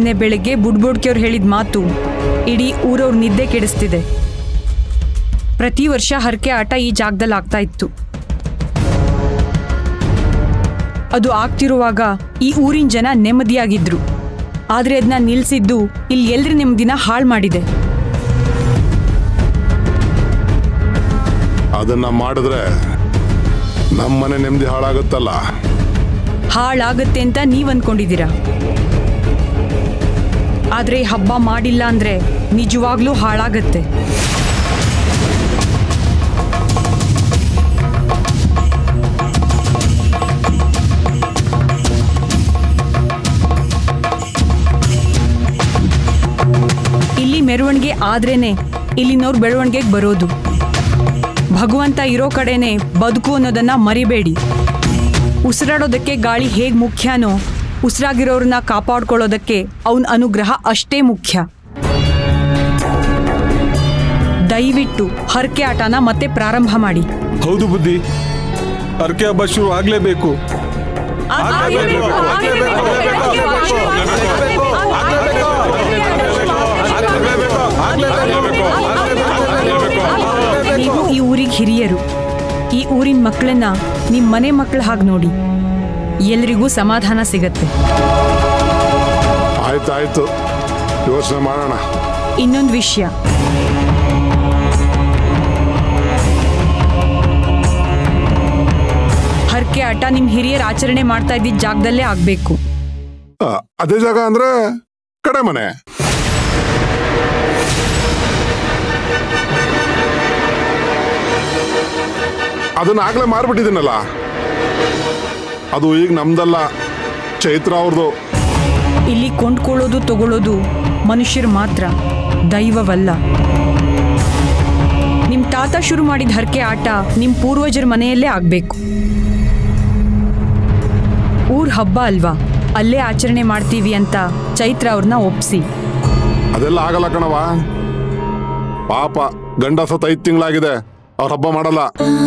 ನಿನ್ನೆ ಬೆಳಗ್ಗೆ ಬುಡ್ಬೋಡ್ಕಿಯವ್ರು ಹೇಳಿದ ಮಾತು ಇಡೀ ಊರವ್ರ ನಿದ್ದೆ ಕೆಡಿಸ್ತಿದೆ ಪ್ರತಿ ವರ್ಷ ಹರಕೆ ಆಟ ಈ ಜಾಗದಲ್ಲಿ ಆಗ್ತಾ ಇತ್ತು ಅದು ಆಗ್ತಿರುವಾಗ ಈ ಊರಿನ ಜನ ನೆಮ್ಮದಿಯಾಗಿದ್ರು ಆದ್ರೆ ಅದನ್ನ ನಿಲ್ಸಿದ್ದು ಇಲ್ಲಿ ಎಲ್ರ ನೆಮ್ಮದಿನ ಹಾಳು ಮಾಡಿದೆ ಅದನ್ನ ಮಾಡಿದ್ರೆ ನಮ್ಮನೆ ನೆಮ್ಮದಿ ಹಾಳಾಗುತ್ತಲ್ಲ ಹಾಳಾಗತ್ತೆ ಅಂತ ನೀವ್ ಅನ್ಕೊಂಡಿದ್ದೀರಾ ಆದ್ರೆ ಈ ಹಬ್ಬ ಮಾಡಿಲ್ಲ ಅಂದ್ರೆ ನಿಜವಾಗ್ಲೂ ಹಾಳಾಗತ್ತೆ ಇಲ್ಲಿ ಮೆರವಣಿಗೆ ಆದ್ರೇನೆ ಇಲ್ಲಿನವ್ರು ಬೆಳವಣಿಗೆಗೆ ಬರೋದು ಭಗವಂತ ಇರೋ ಕಡೆನೆ ಬದುಕು ಅನ್ನೋದನ್ನ ಮರಿಬೇಡಿ ಉಸಿರಾಡೋದಕ್ಕೆ ಗಾಳಿ ಹೇಗ್ ಮುಖ್ಯನೋ ಉಸಿರಾಗಿರೋರನ್ನ ಕಾಪಾಡ್ಕೊಳ್ಳೋದಕ್ಕೆ ಅವನ ಅನುಗ್ರಹ ಅಷ್ಟೇ ಮುಖ್ಯ ದಯವಿಟ್ಟು ಹರಕೆ ಆಟನ ಮತ್ತೆ ಪ್ರಾರಂಭ ಮಾಡಿ ಹೌದು ಬುದ್ಧಿ ಅರ್ಕೆ ಹಬ್ಬ ಶುರು ಆಗ್ಲೇಬೇಕು ನೀವು ಈ ಊರಿಗೆ ಹಿರಿಯರು ಈ ಊರಿನ ಮಕ್ಕಳನ್ನ ನಿಮ್ಮ ಮನೆ ಮಕ್ಕಳ ಹಾಗೆ ನೋಡಿ ಎಲ್ರಿಗೂ ಸಮಾಧಾನ ಸಿಗತ್ತೆ ಆಯ್ತಾಯ್ತು ಯೋಚನೆ ಮಾಡೋಣ ಇನ್ನೊಂದು ವಿಷಯ ಹರಕೆ ಆಟ ನಿಮ್ಮ ಹಿರಿಯರು ಆಚರಣೆ ಮಾಡ್ತಾ ಇದ್ದಿದ್ದ ಜಾಗದಲ್ಲೇ ಆಗಬೇಕು ಆ, ಅದೇ ಜಾಗ ಅಂದ್ರೆ ಕಡೆ ಮನೆ ಅದನ್ನ ಆಗ್ಲೇ ಮಾರ್ಬಿಟ್ಟಿದ್ದೀನಲ್ಲ ಅದು ಈಗ ನಮ್ದಲ್ಲ ಚೈತ್ರ ಅವ್ರದ್ದು ಇಲ್ಲಿ ಕೊಂಡ್ಕೊಳ್ಳೋದು ತಗೊಳ್ಳೋದು ಮನುಷ್ಯರು ಮಾತ್ರ ದೈವವಲ್ಲ ನಿಮ್ಮ ತಾತ ಶುರು ಮಾಡಿದ ಹರಕೆ ಆಟ ನಿಮ್ಮ ಪೂರ್ವಜರ ಮನೆಯಲ್ಲೇ ಆಗಬೇಕು ಊರ್ ಹಬ್ಬ ಅಲ್ವಾ ಅಲ್ಲೇ ಆಚರಣೆ ಮಾಡ್ತೀವಿ ಅಂತ ಚೈತ್ರ ಅವ್ರನ್ನ ಒಪ್ಸಿ ಅದೆಲ್ಲ ಆಗಲ್ಲ ಕಣವ ಪಾಪ ಗಂಡ ಸತ್ ಐದ್ ತಿಂಗಳಾಗಿದೆ ಅವ್ರ ಹಬ್ಬ ಮಾಡಲ್ಲ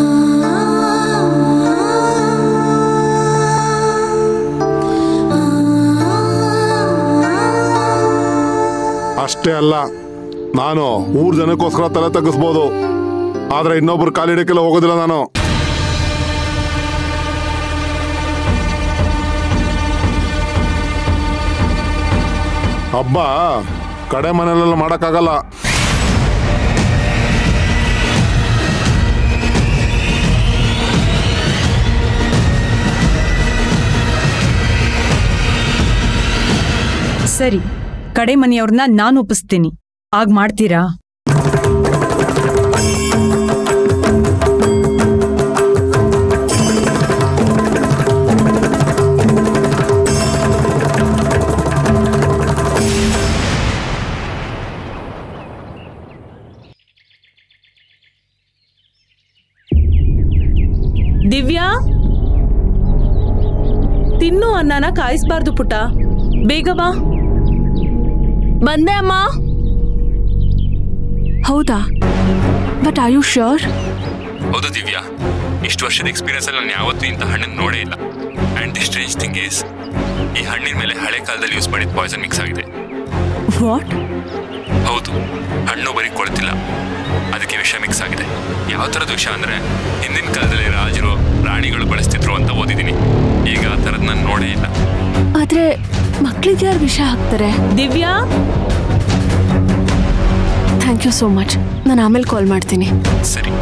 ಅಷ್ಟೇ ಅಲ್ಲ ನಾನು ಮೂರ್ ಜನಕ್ಕೋಸ್ಕರ ತಲೆ ತಗ್ಗಿಸ್ಬೋದು ಆದ್ರೆ ಇನ್ನೊಬ್ರು ಕಾಲಿಡಕ್ಕೆಲ್ಲ ಹೋಗೋದಿಲ್ಲ ನಾನು ಹಬ್ಬ ಕಡೆ ಮನೆಯಲ್ಲೆಲ್ಲ ಮಾಡಕ್ಕಾಗಲ್ಲ ಸರಿ ಕಡೆ ಮನೆಯವ್ರನ್ನ ನಾನು ಒಪ್ಪಿಸ್ತೀನಿ ಆಗ ಮಾಡ್ತೀರಾ ದಿವ್ಯಾ ತಿನ್ನು ಅನ್ನನ ಕಾಯಿಸ್ಬಾರ್ದು ಪುಟ ಬೇಗ ಬಾ ಬಂದೆ ಅಮ್ಮ ಹೌದಾ ಬಟ್ ಆರ್ ಯು ಶ್ಯೂರ್ ಹೌದು ದಿವ್ಯಾ ಇಷ್ಟು ವರ್ಷದ ಎಕ್ಸ್ಪೀರಿಯನ್ಸ್ ಅಲ್ಲಿ ನಾನು ಯಾವತ್ತೂ ಇಂಥ ಹಣ್ಣನ್ನು ನೋಡೇ ಇಲ್ಲ and the strange thing is ಈ ಹಣ್ಣಿನ ಮೇಲೆ ಹಳೆ ಕಾಲದಲ್ಲಿ ಯೂಸ್ ಮಾಡಿದ ಪಾಯ್ಸನ್ ಮಿಕ್ಸ್ ಆಗಿದೆ ವಾಟ್ ಹೌದು ಹಣ್ಣು ಬರೀ ಕೊಳ್ತಿಲ್ಲ ಅದಕ್ಕೆ ವಿಷ ಮಿಕ್ಸ್ ಆಗಿದೆ ಯಾವ ಥರದ ವಿಷ ಅಂದರೆ ಹಿಂದಿನ ಕಾಲದಲ್ಲಿ ರಾಜರು ರಾಣಿಗಳು ಬಳಸ್ತಿದ್ರು ಅಂತ ಓದಿದ್ದೀನಿ ಈಗ ಆ ಥರದ್ದು ನಾನು ನೋಡೇ ಇಲ್ಲ ಆದ್ರೆ ಮಕ್ಳಿಗೆ ಯಾರು ವಿಷ ಹಾಕ್ತಾರೆ Divya thank you so much ನಾನು ಆಮೇಲೆ ಕಾಲ್ ಮಾಡ್ತೀನಿ ಸರಿ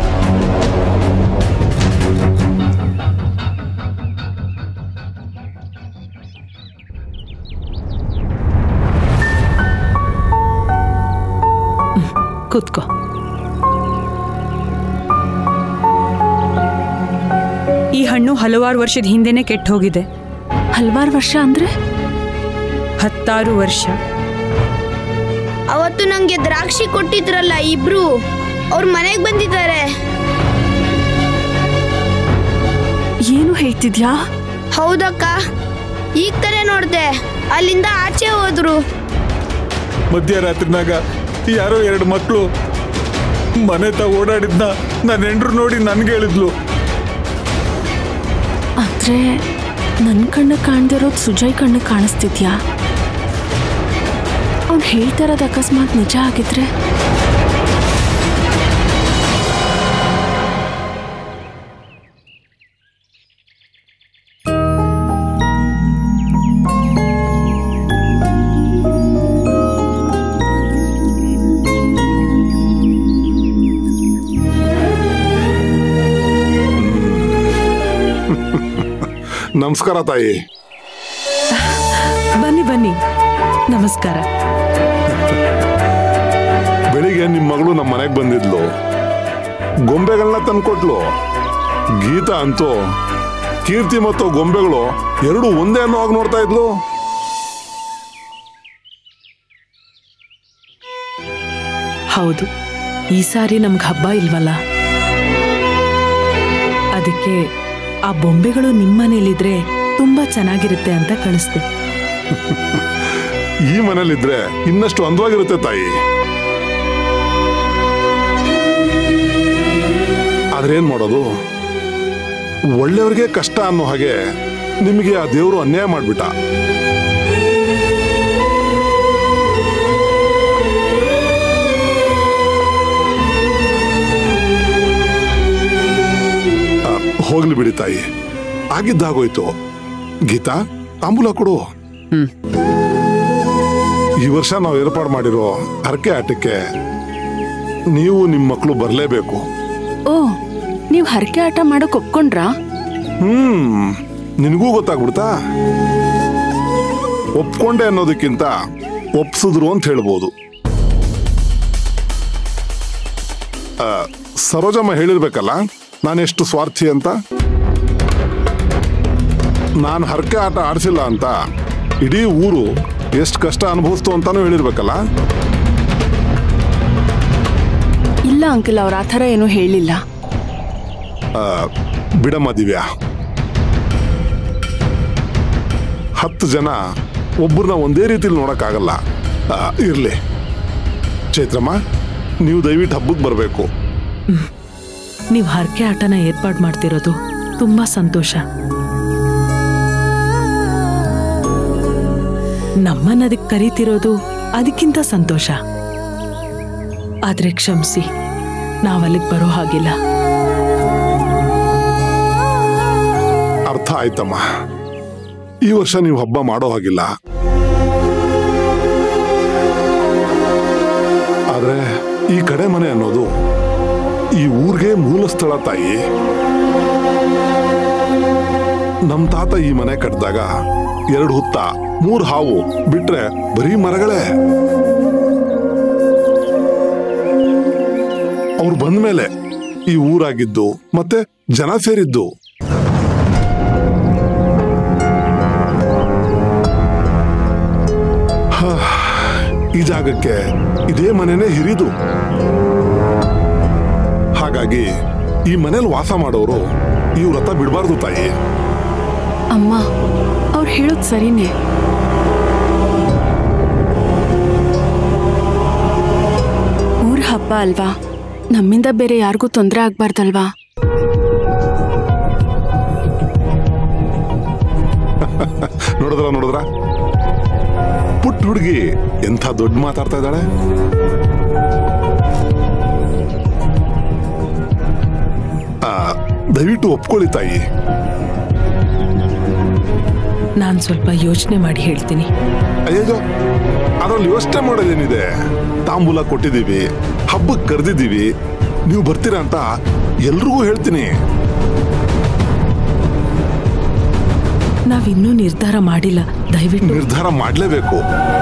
ಕೂತ್ಕೋ ಈ ಹಣ್ಣು ಹಲವಾರು ವರ್ಷದ ಹಿಂದೆನೆ ಕೆಟ್ಟು ಹೋಗಿದೆ ಹಲವಾರು ವರ್ಷ ಅಂದ್ರೆ ಹತ್ತಾರು ವರ್ಷ ಅವತ್ತು ನಂಗೆ ದ್ರಾಕ್ಷಿ ಕೊಟ್ಟಿದ್ರಲ್ಲ ಇಬ್ರು ಅವ್ರ ಮನೆಗೆ ಬಂದಿದ್ದಾರೆ ಏನು ಹೇಳ್ತಿದ್ಯಾ ಹೌದಕ್ಕ ಈಗ ತಾನೇ ನೋಡ್ದೆ ಅಲ್ಲಿಂದ ಆಚೆ ಹೋದ್ರು ಮಧ್ಯರಾತ್ರಿನಾಗ ಯಾರೋ ಎರಡು ಮಕ್ಕಳು ಮನೆ ತ ಓಡಾಡಿದ್ನ ನನ್ನ ಹೆಂಡ್ರು ನೋಡಿ ನನ್ಗೆ ಹೇಳಿದ್ಲು ಆದ್ರೆ ನನ್ನ ಕಣ್ಣು ಕಾಣ್ದಿರೋದು ಸುಜಯ್ ಕಣ್ಣು ಕಾಣಿಸ್ತಿದ್ಯಾ ಅವ್ನು ಹೇಳ್ತಾ ಇರೋದು ಅಕಸ್ಮಾತ್ ನಿಜ ಆಗಿದ್ರೆ ನಮಸ್ಕಾರ ತಾಯಿ ಬನ್ನಿ ಬನ್ನಿ ನಮಸ್ಕಾರ ಬೆಳಿಗ್ಗೆ ನಿಮ್ಮ ಮಗಳು ನಮ್ಮ ಮನೆಗೆ ಬಂದಿದ್ಲು ಗೊಂಬೆಗಳನ್ನ ತಂದ್ಕೊಟ್ಲು ಗೀತಾ ಅಂತೂ ಕೀರ್ತಿ ಮತ್ತು ಗೊಂಬೆಗಳು ಎರಡು ಒಂದೇ ಅನ್ನೋ ಹಾಗೆ ನೋಡ್ತಾ ಇದ್ಲು ಹೌದು ಈ ಸಾರಿ ನಮ್ಗೆ ಹಬ್ಬ ಇಲ್ವಲ್ಲ ಅದಕ್ಕೆ ಆ ಬೊಂಬೆಗಳು ನಿಮ್ಮನೇಲಿದ್ರೆ ತುಂಬಾ ಚೆನ್ನಾಗಿರುತ್ತೆ ಅಂತ ಕಳಿಸ್ದೆ ಈ ಮನೇಲಿದ್ರೆ ಇನ್ನಷ್ಟು ಅಂದವಾಗಿರುತ್ತೆ ತಾಯಿ ಆದ್ರೆ ಏನ್ ಮಾಡೋದು ಒಳ್ಳೆಯವ್ರಿಗೆ ಕಷ್ಟ ಅನ್ನೋ ಹಾಗೆ ನಿಮಗೆ ಆ ದೇವರು ಅನ್ಯಾಯ ಮಾಡ್ಬಿಟ್ಟ ಆ, ಹೋಗ್ಲಿ ಬಿಡಿ ತಾಯಿ ಆಗಿದ್ದಾಗೋಯ್ತು ಗೀತಾ ತಾಂಬೂಲ ಕೊಡು ಈ ವರ್ಷ ನಾವು ಏರ್ಪಾಡು ಮಾಡಿರೋ ಹರಕೆ ಆಟಕ್ಕೆ ನೀವು ನಿಮ್ಮ ಮಕ್ಕಳು ಬರಲೇಬೇಕು ಓ ನೀವು ಹರಕೆ ಆಟ ಮಾಡೋಕೆ ಒಪ್ಕೊಂಡ್ರಾ ಹ್ಮ್ ನಿನಗೂ ಗೊತ್ತಾಗ್ಬಿಡ್ತಾ ಒಪ್ಕೊಂಡೆ ಅನ್ನೋದಕ್ಕಿಂತ ಒಪ್ಸಿದ್ರು ಅಂತ ಹೇಳ್ಬೋದು ಆ, ಸರೋಜಮ್ಮ ಹೇಳಿರ್ಬೇಕಲ್ಲ ನಾನೆಷ್ಟು ಸ್ವಾರ್ಥಿ ಅಂತ ನಾನು ಹರಕೆ ಆಟ ಆಡಿಸಿಲ್ಲ ಅಂತ ಇಡೀ ಊರು ಎಷ್ಟು ಕಷ್ಟ ಅನುಭವಿಸ್ತು ಅಂತಾನೂ ಹೇಳಿರ್ಬೇಕಲ್ಲ ಇಲ್ಲ ಅಂಕಲ್ ಅವ್ರು ಆ ಥರ ಏನೂ ಹೇಳಿಲ್ಲ ಆ, ಬಿಡಮ್ಮ ದಿವ್ಯಾ ಹತ್ತು ಜನ ಒಬ್ಬರನ್ನ ಒಂದೇ ರೀತಿಲಿ ನೋಡಕ್ಕಾಗಲ್ಲ ಆ, ಇರ್ಲಿ ಚೈತ್ರಮ್ಮ ನೀವು ದಯವಿಟ್ಟು ಹಬ್ಬಕ್ಕೆ ಬರಬೇಕು ನೀವು ಹರಕೆ ಆಟನ ಏರ್ಪಾಡು ಮಾಡ್ತಿರೋದು ತುಂಬಾ ಸಂತೋಷ ನಮ್ಮನ್ನ ಅದಕ್ಕೆ ಕರೀತಿರೋದು ಅದಕ್ಕಿಂತ ಸಂತೋಷ ಆದ್ರೆ ಕ್ಷಮಿಸಿ ನಾವಲ್ಲಿಗೆ ಬರೋ ಹಾಗಿಲ್ಲ ಅರ್ಥ ಆಯ್ತಮ್ಮ ಈ ವರ್ಷ ನೀವು ಹಬ್ಬ ಮಾಡೋ ಹಾಗಿಲ್ಲ ಆದ್ರೆ ಈ ಕಡೆ ಮನೆ ಅನ್ನೋದು ಈ ಊರಿಗೆ ಮೂಲ ಸ್ಥಳ ತಾಯಿ ನಮ್ ತಾತ ಈ ಮನೆ ಕಟ್ಟಿದಾಗ ಎರಡು ಹುತ್ತ ಮೂರ್ ಹಾವು ಬಿಟ್ರೆ ಬರೀ ಮರಗಳೇ ಅವ್ರು ಬಂದ್ಮೇಲೆ ಈ ಊರಾಗಿದ್ದು ಮತ್ತೆ ಜನ ಸೇರಿದ್ದು ಹಾ, ಈ ಜಾಗಕ್ಕೆ ಇದೇ ಮನೆನೇ ಹಿರಿದು ಹಾಗಾಗಿ ಈ ಮನೇಲಿ ವಾಸ ಮಾಡೋರು ಈ ವ್ರತ ಬಿಡಬಾರ್ದು ತಾಯಿ ಅಮ್ಮ ಅವ್ರು ಹೇಳೋದು ಸರಿನೇ ಊರ್ ಹಬ್ಬ ಅಲ್ವಾ ನಮ್ಮಿಂದ ಬೇರೆ ಯಾರಿಗೂ ತೊಂದರೆ ಆಗ್ಬಾರ್ದಲ್ವಾ ನೋಡಿದ್ರ ನೋಡಿದ್ರ ಪುಟ್ಟ ಹುಡುಗಿ ಎಂಥ ದೊಡ್ಡ ಮಾತಾಡ್ತಾ ಇದ್ದಾಳೆ ಆ, ದಯವಿಟ್ಟು ಒಪ್ಕೊಳ್ಳಿ ತಾಯಿ ನಾನು ಸ್ವಲ್ಪ ಯೋಚನೆ ಮಾಡಿ ಹೇಳ್ತೀನಿ ಅಯ್ಯೋ ಅದ್ರಲ್ಲಿ ಯೋಚನೆ ಮಾಡೋದೇನಿದೆ ತಾಂಬೂಲ ಕೊಟ್ಟಿದ್ದೀವಿ ಹಬ್ಬಕ್ಕೆ ಕರೆದಿದ್ದೀವಿ ನೀವು ಬರ್ತೀರಾ ಅಂತ ಎಲ್ರಿಗೂ ಹೇಳ್ತೀನಿ ನಾವಿನ್ನೂ ನಿರ್ಧಾರ ಮಾಡಿಲ್ಲ ದಯವಿಟ್ಟು ನಿರ್ಧಾರ ಮಾಡಲೇಬೇಕು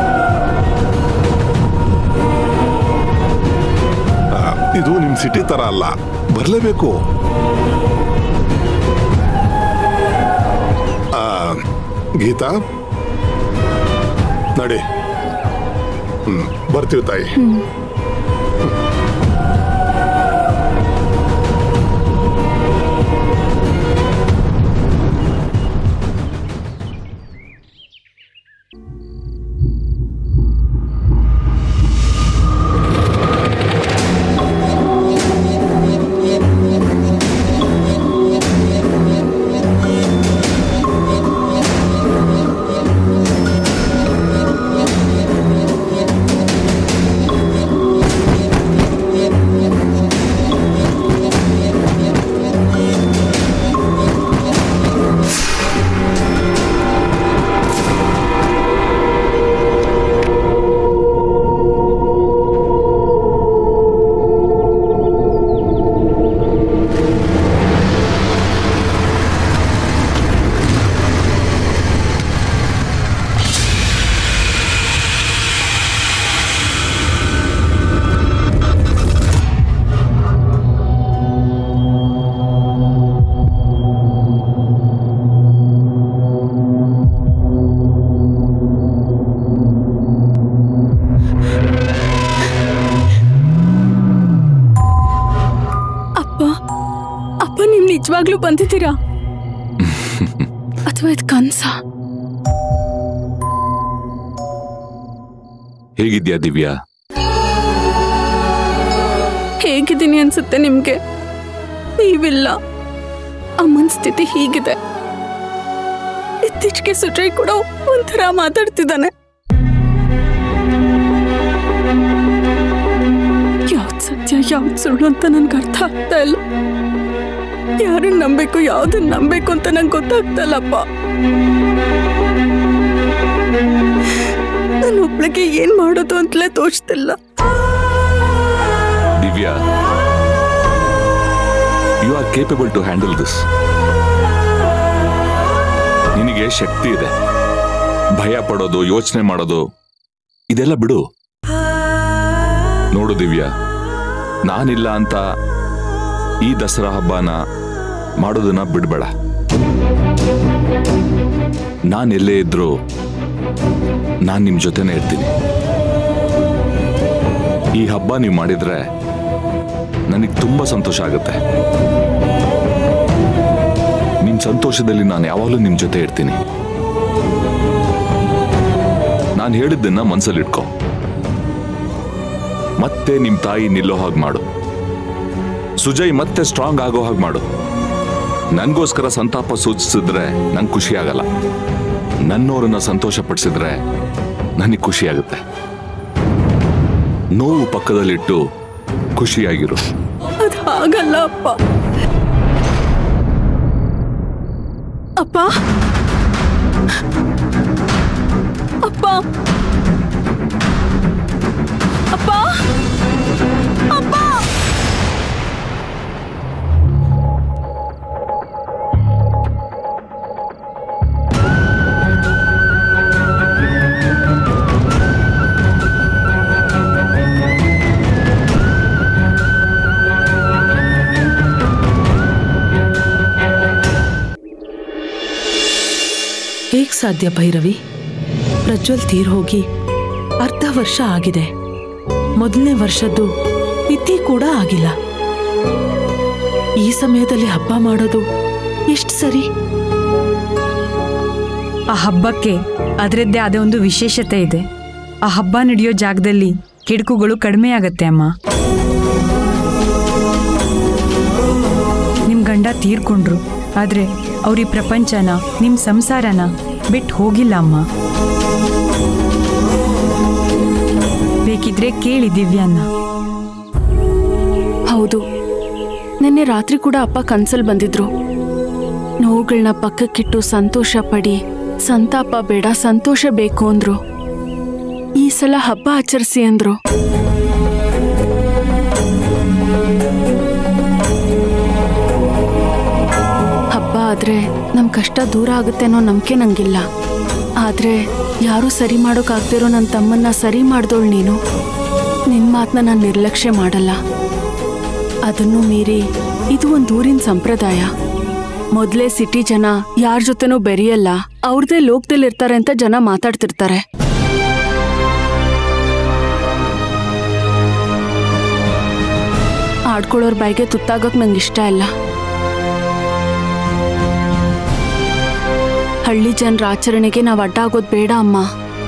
ಇದು ನಿಮ್ ಸಿಟಿ ತರ ಅಲ್ಲ ಬರಲೇಬೇಕು ಗೀತಾ ನಡಿ ಹ್ಮ್ ಬರ್ತೀವಿ ತಾಯಿ ಅಪ್ಪ ಅಪ್ಪ ನೀವ್ ನಿಜವಾಗ್ಲೂ ಬಂದಿದ್ದೀರಾ ಅಥವಾ ಇದು ಕನ್ಸ ಹೇಗಿದ್ಯಾ ದಿವ್ಯಾ ಹೇಗಿದ್ದೀನಿ ಅನ್ಸುತ್ತೆ ನಿಮ್ಗೆ ನೀವಿಲ್ಲ ಅಮ್ಮನ ಸ್ಥಿತಿ ಹೀಗಿದೆ ಇತ್ತೀಚೆಗೆ ಸುಟ್ರೆ ಕೂಡ ಒಂಥರ ಮಾತಾಡ್ತಿದ್ದಾನೆ ಯಾವ್ದು ಸತ್ಯ ಯಾವ್ದು ಸುಳ್ಳು ಅಂತ ನನ್ಗೆ ಅರ್ಥ ಆಗ್ತಾ ಇಲ್ಲ ಯಾರನ್ನ ನಂಬೇಕು ಯಾವ್ದನ್ನ ನಂಬೇಕು ಅಂತ ನಂಗೆ ಗೊತ್ತಾಗ್ತಾ ಇಲ್ಲಪ್ಪ ನಾನು ಒಬ್ಳಿಗೆ ಏನ್ ಮಾಡೋದು ಅಂತಲೇ ತೋಚ್ತಿಲ್ಲ Divya you are capable to handle this ನಿನಗೆ ಶಕ್ತಿ ಇದೆ ಭಯ ಪಡೋದು ಯೋಚನೆ ಮಾಡೋದು ಇದೆಲ್ಲ ಬಿಡು ನೋಡು ದಿವ್ಯಾ ನಾನಿಲ್ಲ ಅಂತ ಈ ದಸರಾ ಹಬ್ಬನ ಮಾಡೋದನ್ನ ಬಿಡ್ಬೇಡ ನಾನು ಎಲ್ಲೇ ಇದ್ರೂ ನಾನು ನಿಮ್ಮ ಜೊತೆನೇ ಇರ್ತೀನಿ ಈ ಹಬ್ಬ ನೀವು ಮಾಡಿದ್ರೆ ನನಗೆ ತುಂಬಾ ಸಂತೋಷ ಆಗುತ್ತೆ ನಿಮ್ ಸಂತೋಷದಲ್ಲಿ ನಾನು ಯಾವಾಗಲೂ ನಿಮ್ ಜೊತೆ ಇರ್ತೀನಿ ನಾನು ಹೇಳಿದ್ದನ್ನ ಮನ್ಸಲ್ಲಿ ಇಟ್ಕೋ ಮತ್ತೆ ನಿಮ್ ತಾಯಿ ನಿಲ್ಲೋ ಹಾಗೆ ಮಾಡು ಸುಜಯ್ ಮತ್ತೆ ಸ್ಟ್ರಾಂಗ್ ಆಗೋ ಹಾಗೆ ಮಾಡು ನನ್ಗೋಸ್ಕರ ಸಂತಾಪ ಸೂಚಿಸಿದ್ರೆ ನಂಗೆ ಖುಷಿ ಆಗಲ್ಲ ನನ್ನೋರನ್ನ ಸಂತೋಷ ಪಡಿಸಿದ್ರೆ ನನಗೆ ಖುಷಿ ಆಗುತ್ತೆ ನೋವು ಪಕ್ಕದಲ್ಲಿಟ್ಟು ಖುಷಿಯಾಗಿರು ಅದು ಹಾಗಲ್ಲ ಅಪ್ಪ ಅಪ್ಪ ಅಪ್ಪ ಅಪ್ಪ ಅಪ್ಪ ಹೇಗ್ ಸಾಧ್ಯ ಭೈರವಿ ಪ್ರಜ್ವಲ್ ತೀರ್ ಹೋಗಿ ಅರ್ಧ ವರ್ಷ ಆಗಿದೆ ಮೊದಲನೇ ವರ್ಷದ್ದು ತಿಥಿ ಕೂಡ ಆಗಿಲ್ಲ ಈ ಸಮಯದಲ್ಲಿ ಹಬ್ಬ ಮಾಡೋದು ಎಷ್ಟು ಸರಿ ಆ ಹಬ್ಬಕ್ಕೆ ಅದರದ್ದೇ ಆದ ಒಂದು ವಿಶೇಷತೆ ಇದೆ ಆ ಹಬ್ಬ ನಡೆಯೋ ಜಾಗದಲ್ಲಿ ಕೆಡುಕುಗಳು ಕಡಿಮೆ ಆಗತ್ತೆ ಅಮ್ಮ ನಿಮ್ ಗಂಡ ತೀರ್ಕೊಂಡ್ರು ಆದ್ರೆ ಅವ್ರ ಈ ಪ್ರಪಂಚನ ನಿಮ್ ಸಂಸಾರನ ಬಿಟ್ಟು ಹೋಗಿಲ್ಲ ಅಮ್ಮ ಬೇಕಿದ್ರೆ ಕೇಳಿ ದಿವ್ಯಾನ್ನ ಹೌದು ನಿನ್ನೆ ರಾತ್ರಿ ಕೂಡ ಅಪ್ಪ ಕನ್ಸಲ್ ಬಂದಿದ್ರು ನೋವುಗಳನ್ನ ಪಕ್ಕಕ್ಕಿಟ್ಟು ಸಂತೋಷ ಪಡಿ ಸಂತಾಪ ಬೇಡ ಸಂತೋಷ ಬೇಕು ಅಂದ್ರು ಈ ಸಲ ಹಬ್ಬ ಆಚರಿಸಿ ಅಂದ್ರು ಹಬ್ಬ ಆದ್ರೆ ನಮ್ ಕಷ್ಟ ದೂರ ಆಗುತ್ತೆ ಅನ್ನೋ ನಂಬಿಕೆ ನಂಗಿಲ್ಲ ಆದ್ರೆ ಯಾರೂ ಸರಿ ಮಾಡೋಕ್ಕಾಗ್ದಿರೋ ನನ್ನ ತಮ್ಮನ್ನ ಸರಿ ಮಾಡ್ದೋಳು ನೀನು ನಿನ್ ಮಾತನ್ನ ನಾನು ನಿರ್ಲಕ್ಷ್ಯ ಮಾಡಲ್ಲ ಅದನ್ನು ಮೀರಿ ಇದು ಒಂದು ಊರಿನ ಸಂಪ್ರದಾಯ ಮೊದಲೇ ಸಿಟಿ ಜನ ಯಾರ ಜೊತೆನೂ ಬೆರೆಯಲ್ಲ ಅವ್ರದೇ ಲೋಕದಲ್ಲಿ ಇರ್ತಾರೆ ಅಂತ ಜನ ಮಾತಾಡ್ತಿರ್ತಾರೆ ಆಡ್ಕೊಳ್ಳೋರ್ ಬಾಯಿಗೆ ತುತ್ತಾಗಕ್ ನಂಗೆ ಇಷ್ಟ ಇಲ್ಲ ಹಳ್ಳಿ ಜನರ ಆಚರಣೆಗೆ ನಾವು ಅಡ್ಡ ಆಗೋದು ಬೇಡ ಅಮ್ಮ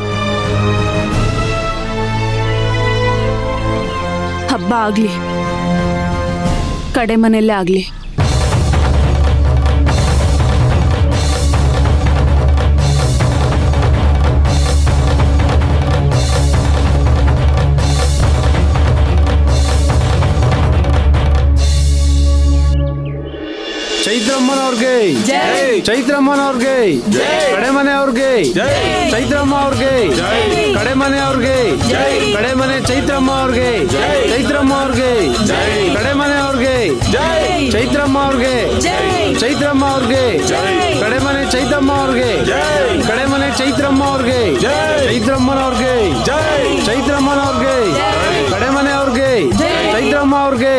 ಹಬ್ಬ ಆಗ್ಲಿ ಕಡೆ ಮನೆಯಲ್ಲೇ ಆಗ್ಲಿ ಚೈತ್ರಮ್ಮನವ್ರಿಗೆ ಚೈತ್ರಮ್ಮನವ್ರಿಗೆ ಕಡೆ ಮನೆ ಅವ್ರಿಗೆ ಚೈತ್ರಮ್ಮ ಅವ್ರಿಗೆ ಕಡೆ ಮನೆ ಅವ್ರಿಗೆ ಕಡೆ ಮನೆ ಚೈತ್ರಮ್ಮ ಅವ್ರಿಗೆ ಚೈತ್ರಮ್ಮ ಅವ್ರಿಗೆ ಕಡೆ ಮನೆ ಅವ್ರಿಗೆ ಚೈತ್ರಮ್ಮ ಅವ್ರಿಗೆ ಚೈತ್ರಮ್ಮ ಅವ್ರಿಗೆ ಕಡೆ ಮನೆ ಚೈತ್ರಮ್ಮ ಅವ್ರಿಗೆ ಕಡೆ ಮನೆ ಚೈತ್ರಮ್ಮ ಅವ್ರಿಗೆ ಚೈತ್ರಮ್ಮನವ್ರಿಗೆ ಚೈತ್ರಮ್ಮನವ್ರಿಗೆ ಕಡೆ ಮನೆ ಅವ್ರಿಗೆ ಚೈತ್ರಮ್ಮ ಅವ್ರಿಗೆ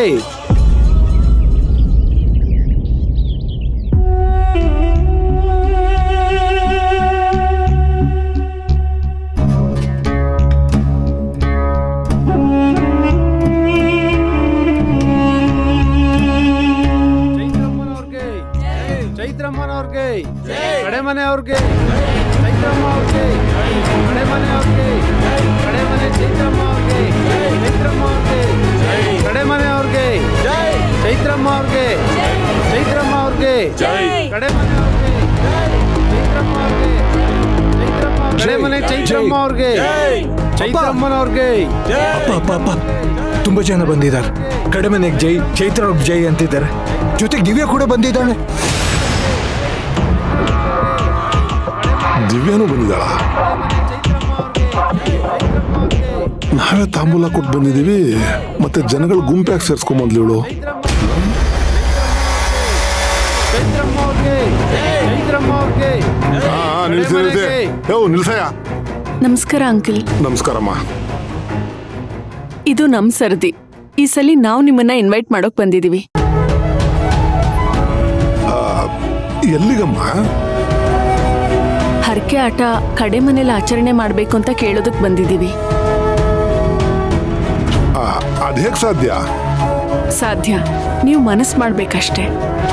ಅವ್ರಿಗೆ ಕಡೆ ಮನೆ ಅವ್ರಿಗೆ ಚೈತ್ರಮ್ಮ ಅವ್ರಿಗೆ ಕಡೆ ಮನೆ ಅವ್ರಿಗೆ ಕಡೆ ಮನೆ ಚೈತ್ರಮ್ಮ ಅವ್ರಿಗೆ ಚೈತ್ರಮ್ಮ ಅವ್ರಿಗೆ ಕಡೆ ಮನೆ ಅವ್ರಿಗೆ ಚೈತ್ರಮ್ಮ ಅವ್ರಿಗೆ ಚೈತ್ರಮ್ಮ ಅವ್ರಿಗೆ ಕಡೆ ಮನೆ ಅವ್ರಿಗೆ ಚೈತ್ರಮ್ಮ ಅವ್ರಿಗೆ ಚೈತ್ರಮ್ಮ ಅವ್ರಿಗೆ. ಕಡೆ ಮನೆ ಚೈತ್ರಮ್ಮ ಅವ್ರಿಗೆ ಚೈತ್ರಮ್ಮನವ್ರಿಗೆ ಅಪ್ಪ ಅಪ್ಪ ಅಪ್ಪ ತುಂಬಾ ಜನ ಬಂದಿದ್ದಾರೆ ಕಡೆ ಮನೆಗೆ ಜೈ ಚೈತ್ರ ಅವ್ರಿಗೆ ಜೈ ಅಂತಿದ್ದಾರೆ ಜೊತೆಗೆ ದಿವ್ಯ ಕೂಡ ಬಂದಿದ್ದಾಳೆ ದಿವ್ಯಾನು ಬಂದಿದ್ದಾಳ ನಾವೇ ತಾಂಬೂಲ ಕೊಟ್ಟು ಬಂದಿದೀವಿ ಮತ್ತೆ ಜನಗಳ ಗುಂಪಾಗಿ ಸೇರ್ಸ್ಕೊಂಬಂದ್ಲಿ ಇವಳು ಚೈತ್ರಮ್ಮ ಅವ್ರಿಗೆ ಚೈತ್ರಮ್ಮ ಅವ್ರಿಗೆ ಹಾ ನಿಲ್ಸಿ ನಿಲ್ಸಿ ಯೋ ನಿಲ್ಸಯ್ಯ ನಮಸ್ಕಾರ ಅಂಕಲ್ ನಮಸ್ಕಾರಮ್ಮ ಇದು ನಮ್ ಸರದಿ ಈ ಸಲ ನಾವು ನಿಮ್ಮನ್ನ ಇನ್ವೈಟ್ ಮಾಡೋಕ್ ಬಂದಿದೀವಿ ಎಲ್ಲಿಗಮ್ಮ ಹರಕೆ ಆಟ ಕಡೆ ಮನೇಲಿ ಆಚರಣೆ ಮಾಡ್ಬೇಕು ಅಂತ ಕೇಳೋದಕ್ ಬಂದಿದೀವಿ ಆ, ಅದ್ ಹೇಗ್ ಸಾಧ್ಯ ಸಾಧ್ಯ ನೀವು ಮನಸ್ ಮಾಡ್ಬೇಕಷ್ಟೇ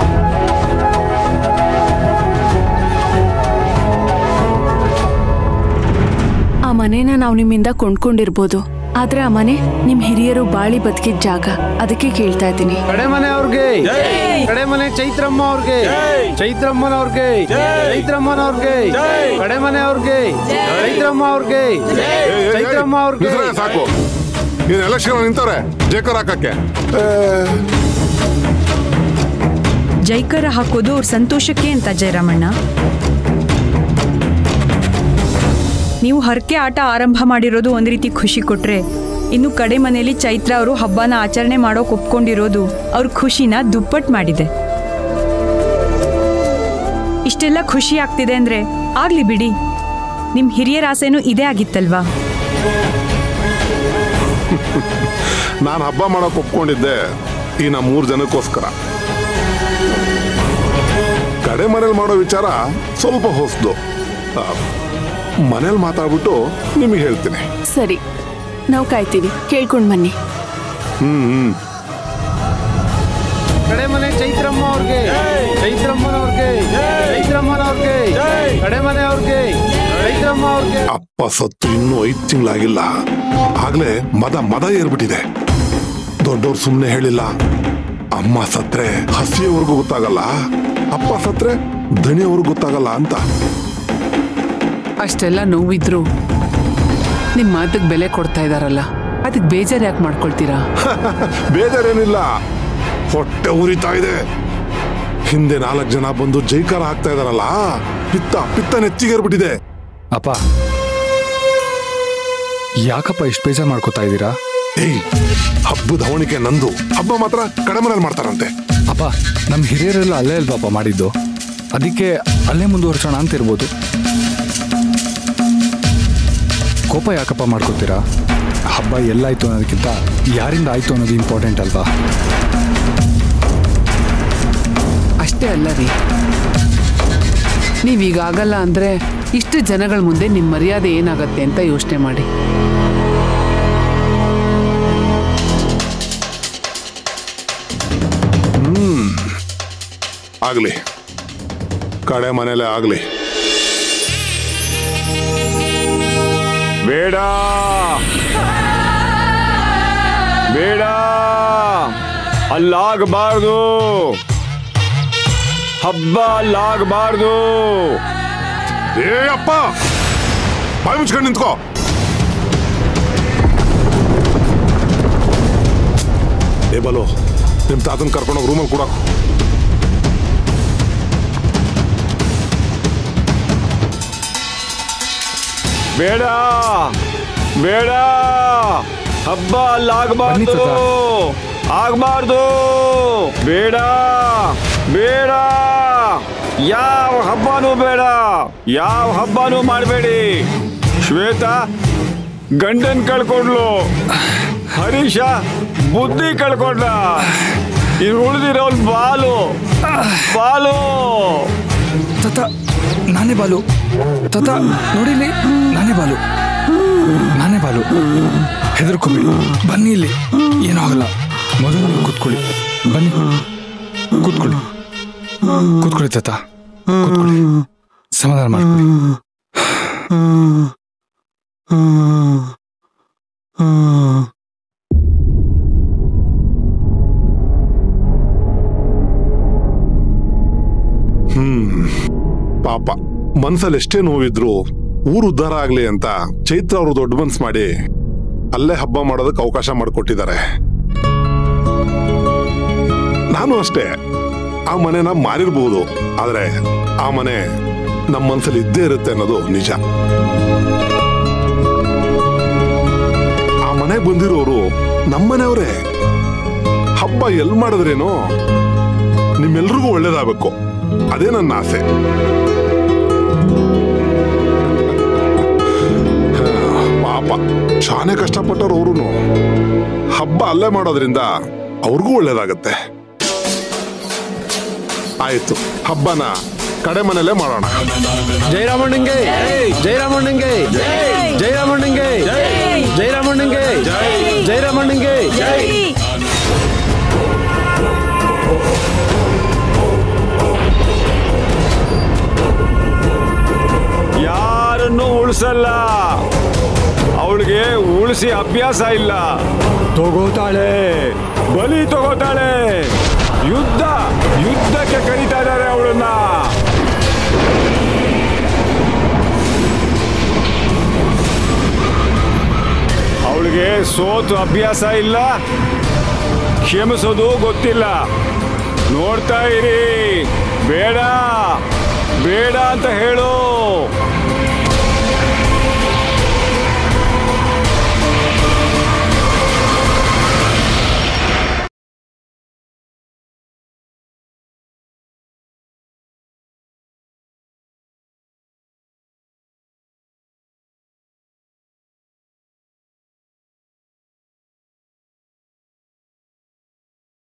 ಆ ಮನೇನ ನಾವು ನಿಮ್ಮಿಂದ ಕೊಂಡ್ಕೊಂಡಿರ್ಬೋದು ಆದ್ರೆ ಆ ಮನೆ ನಿಮ್ ಹಿರಿಯರು ಬಾಳಿ ಬದುಕಿದ ಜಾಗ ಅದಕ್ಕೆ ಕೇಳ್ತಾ ಇದ್ದೀನಿ ಕಡೆ ಮನೆ ಅವ್ರಿಗೆ ಕಡೆ ಮನೆ ಚೈತ್ರಮ್ಮ ಅವ್ರಿಗೆ ಚೈತ್ರಮ್ಮನವ್ರಿಗೆ ಚೈತ್ರಮ್ಮನವ್ರಿಗೆ ಕಡೆ ಮನೆ ಅವ್ರಿಗೆ ಚೈತ್ರಮ್ಮ ಅವ್ರಿಗೆ ಏಯ್, ಏಯ್, ಏಯ್, ಚೈತ್ರಮ್ಮ ಅವ್ರಿಗೆ ನಿಲ್ಸಯ್ಯ, ಸಾಕು ನೀನ್ ಎಲೆಕ್ಷನ್ ನಿಂತವ್ರೆ ಜೇಕರ್ ಹಾಕಕ್ಕೆ ಏ, ಜೈಕರ ಹಾಕೋದು ಅವ್ರ ಸಂತೋಷಕ್ಕೆ ಅಂತ ಜಯರಾಮಣ್ಣ ನೀವು ಹರಕೆ ಆಟ ಆರಂಭ ಮಾಡಿರೋದು ಒಂದ್ ರೀತಿ ಖುಷಿ ಕೊಟ್ರೆ ಇನ್ನು ಕಡೆ ಮನೆಯಲ್ಲಿ ಚೈತ್ರ ಅವರು ಹಬ್ಬನ ಆಚರಣೆ ಮಾಡೋಕ್ ಒಪ್ಕೊಂಡಿರೋದು ಅವ್ರ ಖುಷಿನ ದುಪ್ಪಟ್ ಮಾಡಿದೆ ಇಷ್ಟೆಲ್ಲ ಖುಷಿ ಆಗ್ತಿದೆ ಅಂದ್ರೆ ಆಗ್ಲಿ ಬಿಡಿ ನಿಮ್ ಹಿರಿಯರ ಆಸೆನೂ ಇದೇ ಆಗಿತ್ತಲ್ವಾ ನಾನ್ ಹಬ್ಬ ಮಾಡಕ್ ಒಪ್ಕೊಂಡಿದ್ದೆ ಈ ನಮ್ಮ ಮೂರ್ ಜನಕ್ಕೋಸ್ಕರ ಕಡೆ ಮನೇಲಿ ಮಾಡೋ ವಿಚಾರ ಸ್ವಲ್ಪ ಹೊಸ್ದು ಮನೇಲಿ ಮಾತಾಡ್ಬಿಟ್ಟು ನಿಮಗೆ ಹೇಳ್ತೀನಿ ಸರಿ ನಾವು ಕಾಯ್ತೀವಿ ಕೇಳ್ಕೊಂಡ್ ಬನ್ನಿ ಹ್ಮ್ ಹ್ಮ್ ಕಡೆ ಮನೆ ಚೈತ್ರಮ್ಮ ಅವ್ರಿಗೆ ಚೈತ್ರಮ್ಮನವ್ರಿಗೆ ಚೈತ್ರಮ್ಮನವ್ರಿಗೆ ಕಡೆ ಮನೆ ಅವ್ರಿಗೆ ಚೈತ್ರಮ್ಮ ಅವ್ರಿಗೆ ಅಪ್ಪ ಸತ್ತು ಇನ್ನೂ ಐದ್ ತಿಂಗಳಾಗಿಲ್ಲ ಆಗ್ಲೇ ಮದ ಮದ ಏರ್ಬಿಟ್ಟಿದೆ ದೊಡ್ಡವ್ರು ಸುಮ್ಮನೆ ಹೇಳಿಲ್ಲ ಅಮ್ಮ ಸತ್ರೆ ಹಸಿಯವರೆಗೂ ಗೊತ್ತಾಗಲ್ಲ ಅಪ್ಪ ಸತ್ರೆ ದಣಿಯವರೆಗೂ ಗೊತ್ತಾಗಲ್ಲ ಅಂತ ಅಷ್ಟೆಲ್ಲ ನೋವಿದ್ರು ನಿಮ್ಮ ಮಾತಿಗೆ ಬೆಲೆ ಕೊಡ್ತಾ ಇದಾರಲ್ಲ ಅದಕ್ಕೆ ಬೇಜಾರು ಯಾಕೆ ಮಾಡ್ಕೊಳ್ತೀರಾ ಬೇಜಾರೇನಿಲ್ಲ ಹೊಟ್ಟೆ ಉರಿತಾ ಇದೆ ಹಿಂದೆ ನಾಲ್ಕು ಜನ ಬಂದು ಜೈಕಾರ ಹಾಕ್ತಾ ಇದಾರಲ್ಲ ಪಿತ್ತ ಪಿತ್ತ ನೆತ್ತಿಗೇರ್ಬಿಟ್ಟಿದೆ ಅಪ್ಪ ಯಾಕಪ್ಪ ಇಷ್ಟು ಬೇಜಾರು ಮಾಡ್ಕೋತಾ ಇದ್ದೀರಾ ಏಯ್ ಹಬ್ಬದ ಹವಣಿಕೆ ನಂದು ಹಬ್ಬ ಮಾತ್ರ ಕಡಿಮೆನಲ್ಲಿ ಮಾಡ್ತಾರಂತೆ ಅಪ್ಪ ನಮ್ಮ ಹಿರಿಯರೆಲ್ಲ ಅಲ್ಲೇ ಅಲ್ವಪ್ಪ ಮಾಡಿದ್ದು ಅದಕ್ಕೆ ಅಲ್ಲೇ ಮುಂದುವರ್ಸೋಣ ಅಂತ ಇರ್ಬೋದು ಕೋಪ ಯಾಕಪ್ಪ ಮಾಡ್ಕೋತೀರಾ ಹಬ್ಬ ಎಲ್ಲಾಯ್ತು ಅನ್ನೋದಕ್ಕಿಂತ ಯಾರಿಂದ ಆಯ್ತು ಅನ್ನೋದು ಇಂಪಾರ್ಟೆಂಟ್ ಅಲ್ವಾ ಅಷ್ಟೇ ಅಲ್ಲ ರೀ ನೀವೀಗ ಆಗಲ್ಲ ಅಂದ್ರೆ ಇಷ್ಟು ಜನಗಳ ಮುಂದೆ ನಿಮ್ಮ ಮರ್ಯಾದೆ ಏನಾಗತ್ತೆ ಅಂತ ಯೋಚನೆ ಮಾಡಿ ಆಗ್ಲಿ ಕಡೆ ಮನೇಲೆ ಆಗ್ಲಿ ಬೇಡ ಬೇಡ ಅಲ್ಲಾಗಬಾರ್ದು ಹಬ್ಬ ಅಲ್ಲಾಗಬಾರ್ದು ಏ ಅಪ್ಪ ಬಾಯಿ ಮುಚ್ಕೊಂಡು ನಿಂತ್ಕೋ ಏ ಬಲು ನಿಮ್ ತಾತನ್ ಕರ್ಕೊಂಡೋಗಿ ರೂಮಲ್ಲಿ ಕೂಡ ಬೇಡ ಬೇಡ ಹಬ್ಬ ಬನ್ನಿ ಅಲ್ಲಾಗಬಾರ್ದು ತಾತ. ಆಗಬಾರ್ದು ಬೇಡ ಬೇಡ ಯಾವ ಹಬ್ಬನೂ ಬೇಡ ಯಾವ ಹಬ್ಬನೂ ಮಾಡಬೇಡಿ ಶ್ವೇತಾ ಗಂಡನ್ ಕಳ್ಕೊಂಡ್ಲು ಹರೀಶ ಬುದ್ಧಿ ಕಳ್ಕೊಂಡ ಇನ್ನು ಉಳಿದಿರೋನ್ ಬಾಲು ಬಾಲು ತತ ನಾನೇ ಬಾಲು ತತ ನೋಡಿಲಿ ನಾನೇ ಬಾಲು ನಾನೇ ಬಾಲು ಹೆದರ್ಕೋಬೇಡಿ ಬನ್ನಿ ಇಲ್ಲಿ ಏನೂ ಆಗಲ್ಲ ಮೊದಲು ನೀವು ಕೂತ್ಕೊಳ್ಳಿ ಬನ್ನಿ ಕೂತ್ಕೊಳ್ಳಿ ಕೂತ್ಕೊಳ್ಳಿ ತಾತ ಕೂತ್ಕೊಳ್ಳಿ ಸಮಾಧಾನ ಮಾಡ್ಕೊಳ್ಳಿ ಹ್ಮ್ ಪಾಪ ಮನ್ಸಲ್ಲಿ ಎಷ್ಟೇ ನೋವಿದ್ರು ಊರು ಉದ್ಧಾರ ಆಗ್ಲಿ ಅಂತ ಚೈತ್ರ ಅವರು ದೊಡ್ಡ ಮನ್ಸ್ ಮಾಡಿ ಅಲ್ಲೇ ಹಬ್ಬ ಮಾಡೋದಕ್ಕೆ ಅವಕಾಶ ಮಾಡಿಕೊಟ್ಟಿದ್ದಾರೆ ನಾನು ಅಷ್ಟೇ ಆ ಮನೆನ ಮಾರಿರ್ಬಹುದು ಆದ್ರೆ ಆ ಮನೆ ನಮ್ಮ ಮನ್ಸಲ್ಲಿ ಇದ್ದೇ ಇರುತ್ತೆ ಅನ್ನೋದು ನಿಜ ಆ ಮನೆಗೆ ಬಂದಿರೋರು ನಮ್ಮನೆಯವರೇ ಹಬ್ಬ ಎಲ್ ಮಾಡಿದ್ರೇನೋ ನಿಮ್ಮೆಲ್ರಿಗೂ ಒಳ್ಳೇದಾಗಬೇಕು ಅದೇ ನನ್ನ ಆಸೆ ಹಾ, ಪಾಪ ಶಾನೆ ಕಷ್ಟಪಟ್ಟವ್ರು ಅವ್ರು ಹಬ್ಬ ಅಲ್ಲೇ ಮಾಡೋದ್ರಿಂದ ಅವ್ರಿಗೂ ಒಳ್ಳೇದಾಗತ್ತೆ ಆಯ್ತು ಹಬ್ಬನ ಕಡೆ ಮನೆಯಲ್ಲೇ ಮಾಡೋಣ ಜಯರಾಮಣ್ಣಂಗೆ ಜಯರಾಮಣ್ಣಂಗೆ ಜಯರಾಮಣ್ಣಂಗೆ ಜಯರಾಮಣ್ಣಂಗೆ ಜಯರಾಮಣ್ಣಂಗೆ ಯಾರನ್ನು ಉಳಿಸಲ್ಲ ಅವಳಿಗೆ ಉಳಿಸಿ ಅಭ್ಯಾಸ ಇಲ್ಲ ತಗೋತಾಳೆ ಬಲಿ ತಗೋತಾಳೆ ಯುದ್ಧ ಯುದ್ಧಕ್ಕೆ ಕರೀತಾ ಇದ್ದಾರೆ ಅವಳನ್ನ ಅವಳಿಗೆ ಸೋತು ಅಭ್ಯಾಸ ಇಲ್ಲ ಕ್ಷಮಿಸೋದು ಗೊತ್ತಿಲ್ಲ ನೋಡ್ತಾ ಇರಿ ಬೇಡ ಬೇಡ ಅಂತ ಹೇಳು